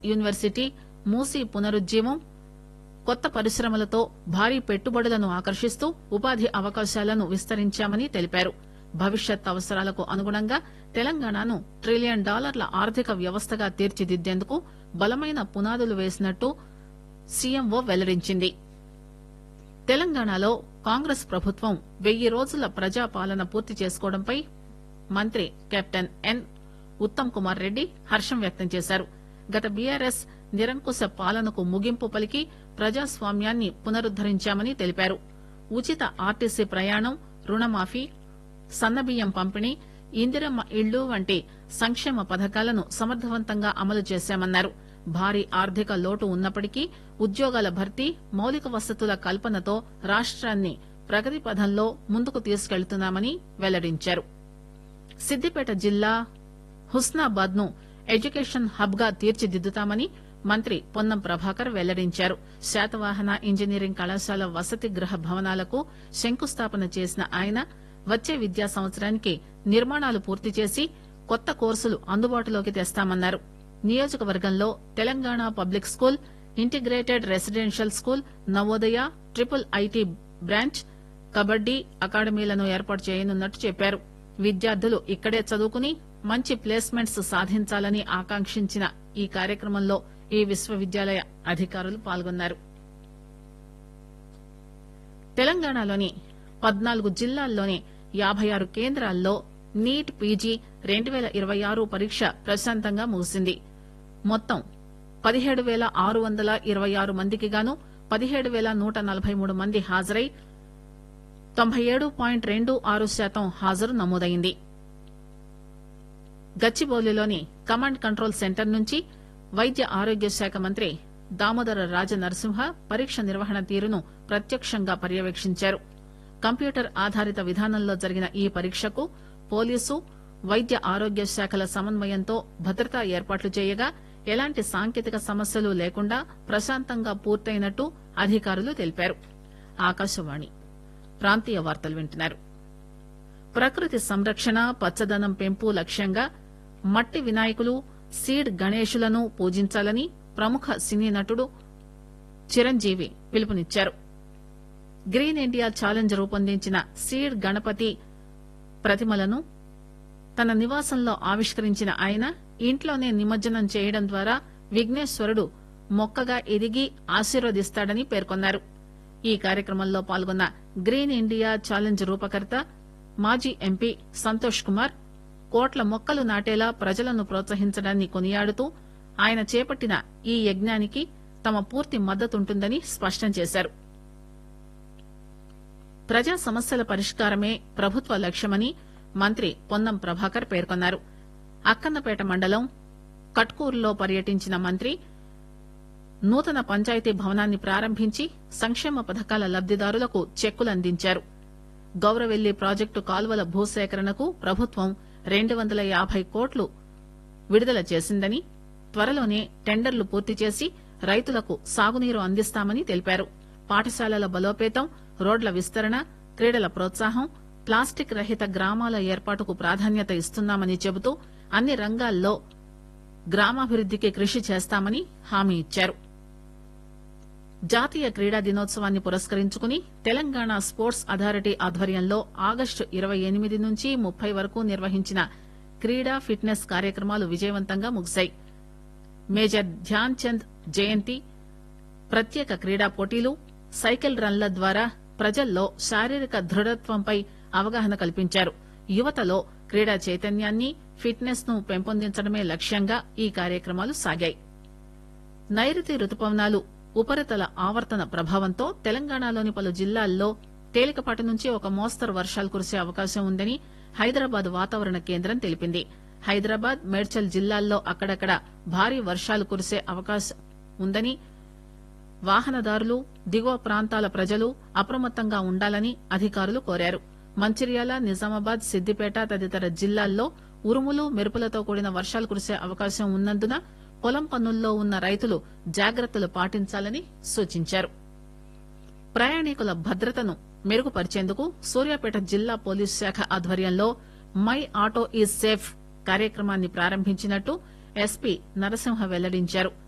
university Musi పునరుజ్జీవం కొత్త పరిశ్రమలతో భారీ పెట్టుబడులను ఆకర్షిస్తూ ఉపాధి అవకాశాలను విస్తరించామని తెలిపారు భవిష్యత్ అవసరాలకు అనుగుణంగా తెలంగాణను ట్రిలియన్ డాలర్ల ఆర్థిక వ్యవస్థగా తీర్చిదిద్దేందుకు బలమైన పునాదులు వేసినట్టు సీఎంఓ వెల్లడించింది తెలంగాణలో కాంగ్రెస్ ప్రభుత్వం వెయ్యి రోజుల ప్రజాపాలన పూర్తి చేసుకోవడంపై మంత్రి కెప్టెన్ ఎన్ ఉత్తమ్ కుమార్ రెడ్డి హర్షం వ్యక్తం చేశారు గత బీఆర్ఎస్ నిరంకుశ పాలనకు ముగింపు పలికి ప్రజాస్వామ్యాన్ని పునరుద్దరించామని తెలిపారు ఉచిత ఆర్టీసీ ప్రయాణం రుణమాఫీ సన్నబియ్యం పంపిణీ ఇందిరమ్మ ఇళ్లు వంటి సంక్షేమ పథకాలను సమర్థవంతంగా అమలు చేశామన్నారు భారీ ఆర్థిక లోటు ఉన్నప్పటికీ ఉద్యోగాల భర్తీ మౌలిక వసతుల కల్పనతో రాష్ట్రాన్ని ప్రగతి పథంలో ముందుకు తీసుకెళ్తున్నామని వెల్లడించారు సిద్దిపేట జిల్లా హుస్నాబాద్ ను ఎడ్యుకేషన్ హబ్ గా తీర్చిదిద్దుతామని మంత్రి పొన్నం ప్రభాకర్ వెల్లడించారు శాతవాహన ఇంజనీరింగ్ కళాశాల వసతి గృహ భవనాలకు శంకుస్థాపన చేసిన ఆయన వచ్చే విద్యా సంవత్సరానికి నిర్మాణాలు పూర్తి చేసి కొత్త కోర్సులు అందుబాటులోకి తెస్తామన్నారు నియోజకవర్గంలో Telangana public school integrated residential school Navodaya triple IT branch kabaddi అకాడమీలను ఏర్పాటు చేయనున్నట్టు చెప్పారు విద్యార్థులు ఇక్కడే చదువుకుని మంచి ప్లేస్మెంట్స్ సాధించాలని ఆకాంక్షించిన ఈ కార్యక్రమంలో ఈ విశ్వవిద్యాలయ అధికారులు పాల్గొన్నారు తెలంగాణలోని పద్నాలుగు జిల్లాల్లోని యాభై ఆరు కేంద్రాల్లో నీట్ పీజీ రెండు పేల ఇరవై ఆరు పరీక్ష ప్రశాంతంగా ముగిసింది మొత్తం పదిహేడు పేల ఆరు వందల ఇరవై ఆరు మందికి గాను పదిహేడు పేల నూట నలభై మూడు మంది హాజరై తొంభై ఏడు పాయింట్ రెండు ఆరు శాతం హాజరు నమోదైంది గచ్చిబౌలిలోని కమాండ్ కంట్రోల్ సెంటర్ నుంచి వైద్య ఆరోగ్య శాఖ మంత్రి దామోదర రాజ నరసింహ పరీక్ష నిర్వహణ తీరును ప్రత్యక్షంగా పర్యవేక్షించారు కంప్యూటర్ ఆధారిత విధానంలో జరిగిన ఈ పరీక్షకు పోలీసు వైద్య ఆరోగ్య శాఖల సమన్వయంతో భద్రతా ఏర్పాట్లు చేయగా ఎలాంటి సాంకేతిక సమస్యలు లేకుండా ప్రశాంతంగా పూర్తయినట్టు అధికారులు తెలిపారు ఆకాశవాణి ప్రాంతీయ వార్తలు వింటున్నారు ప్రకృతి సంరక్షణ పచ్చదనం పెంపు లక్ష్యంగా మట్టి వినాయకులు సీడ్ గణేశులను పూజించాలని ప్రముఖ సినీ నటుడు చిరంజీవి పిలుపునిచ్చారు గ్రీన్ ఇండియా ఛాలెంజ్ రూపొందించిన సీడ్ గణపతి ప్రతిమలను తన నివాసంలో ఆవిష్కరించిన ఆయన ఇంట్లోనే నిమజ్జనం చేయడం ద్వారా విఘ్నేశ్వరుడు మొక్కగా ఎదిగి ఆశీర్వదిస్తాడని పేర్కొన్నారు ఈ కార్యక్రమంలో పాల్గొన్న గ్రీన్ ఇండియా ఛాలెంజ్ రూపకర్త మాజీ ఎంపీ సంతోష్ కుమార్ కోట్ల మొక్కలు నాటేలా ప్రజలను ప్రోత్సహించడాన్ని కొనియాడుతూ ఆయన చేపట్టిన ఈ యజ్ఞానికి తమ పూర్తి మద్దతుంటుందని స్పష్టం చేశారు ప్రజా సమస్యల పరిష్కారమే ప్రభుత్వ లక్ష్యమని మంత్రి పొన్నం ప్రభాకర్ పేర్కొన్నారు అక్కన్నపేట మండలం కట్కూరులో పర్యటించిన మంత్రి నూతన పంచాయతీ భవనాన్ని ప్రారంభించి సంక్షేమ పథకాల లబ్దిదారులకు చెక్కులు అందించారు గౌరవెల్లి ప్రాజెక్టు కాల్వల భూసేకరణకు ప్రభుత్వం రెండు వందల యాభై కోట్లు విడుదల చేసిందని త్వరలోనే టెండర్లు పూర్తి చేసి రైతులకు సాగునీరు అందిస్తామని తెలిపారు పాఠశాలల బలోపేతం రోడ్ల విస్తరణ క్రీడల ప్రోత్సాహం ప్లాస్టిక్ రహిత గ్రామాల ఏర్పాటుకు ప్రాధాన్యత ఇస్తున్నామని చెబుతూ అన్ని రంగాల్లో గ్రామాభివృద్దికి కృషి చేస్తామని హామీ ఇచ్చారు జాతీయ క్రీడా దినోత్సవాన్ని పురస్కరించుకుని తెలంగాణ స్పోర్ట్స్ అథారిటీ ఆధ్వర్యంలో ఆగస్టు ఇరవై ఎనిమిది నుంచి ముప్పై వరకు నిర్వహించిన క్రీడా ఫిట్నెస్ కార్యక్రమాలు విజయవంతంగా ముగిశాయి మేజర్ ధ్యాన్ చంద్ జయంతి ప్రత్యేక క్రీడా పోటీలు సైకిల్ రన్ల ద్వారా ప్రజల్లో శారీరక దృఢత్వంపై అవగాహన కల్పించారు యువతలో క్రీడా చైతన్యాన్ని ఫిట్నెస్ ను పెంపొందించడమే లక్ష్యంగా ఈ కార్యక్రమాలు సాగాయి నైరుతి రుతుపవనాలు ఉపరితల ఆవర్తన ప్రభావంతో తెలంగాణలోని పలు జిల్లాల్లో తేలికపాటి నుంచి ఒక మోస్తరు వర్షాలు కురిసే అవకాశం ఉందని హైదరాబాద్ వాతావరణ కేంద్రం తెలిపింది హైదరాబాద్ మేడ్చల్ జిల్లాల్లో అక్కడక్కడ భారీ వర్షాలు కురిసే అవకాశం ఉందని వాహనదారులు దిగువ ప్రాంతాల ప్రజలు అప్రమత్తంగా ఉండాలని అధికారులు కోరారు మంచిర్యాల నిజామాబాద్ సిద్దిపేట తదితర జిల్లాల్లో ఉరుములు మెరుపులతో కూడిన వర్షాలు కురిసే అవకాశం ఉన్నందున పొలం పనుల్లో ఉన్న రైతులు జాగ్రత్తలు పాటించాలని సూచించారు ప్రయాణికుల భద్రతను మెరుగుపరిచేందుకు సూర్యాపేట జిల్లా పోలీస్ శాఖ ఆధ్వర్యంలో మై ఆటో ఈజ్ సేఫ్ కార్యక్రమాన్ని ప్రారంభించినట్టు ఎస్పీ నరసింహ వెల్లడించారు